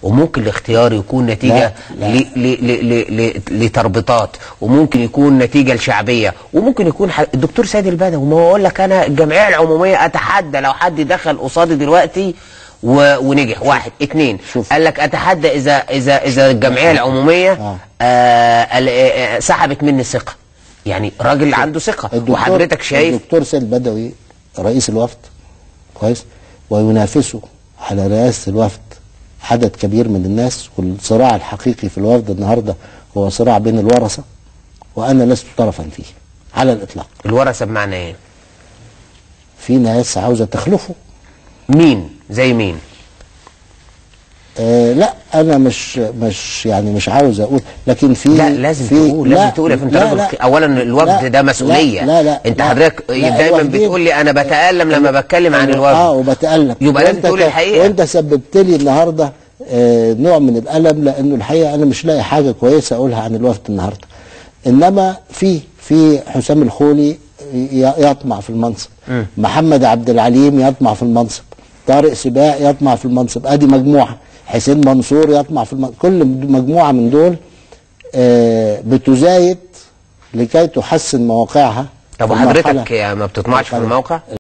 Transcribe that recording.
وممكن الاختيار يكون نتيجه لا، لا. ل- ل- ل- ل- ل- لتربطات وممكن يكون نتيجه لشعبيه وممكن يكون ح... الدكتور سيد البدوي ما هو اقول لك انا الجمعيه العموميه اتحدى لو حد دخل قصادي دلوقتي و... ونجح واحد اتنين شوف. قال لك اتحدى اذا اذا اذا الجمعيه العموميه آه. آه ال- آه، سحبت مني ثقه يعني راجل عنده ثقه الدكتور وحضرتك شايف الدكتور سيد بدوي رئيس الوفد كويس وينافسه على رئاسه الوفد عدد كبير من الناس والصراع الحقيقي في الوفد النهارده هو صراع بين الورثه وانا لست طرفا فيه على الاطلاق الورثه بمعنى ايه في ناس عاوزه تخلفه مين زي مين آه لا انا مش مش يعني مش عاوز اقول لكن في لا لازم في تقول لازم تقول يا فندم انت لا راجل لا خ- اولا الوفد لا ده مسؤوليه لا لا انت لا حضرتك لا دايما الوفدين- بتقول لي انا بتالم لما بتكلم عن الوفد اه وبتالم يبقى لازم وانت تقول ك- الحقيقة. وانت سببت لي النهارده آه نوع من الالم لانه الحقيقه انا مش لاقي حاجه كويسه اقولها عن الوفد النهارده انما في في حسام الخولي ي- يطمع في المنصب محمد عبد العليم يطمع في المنصب طارق سباق يطمع في المنصب ادي مجموعه حسين منصور يطمع في المنصب كل مجموعه من دول آه بتزايد لكي تحسن مواقعها طب في وحضرتك المرحلة- يا ما بتطمعش في المرحلة- الموقع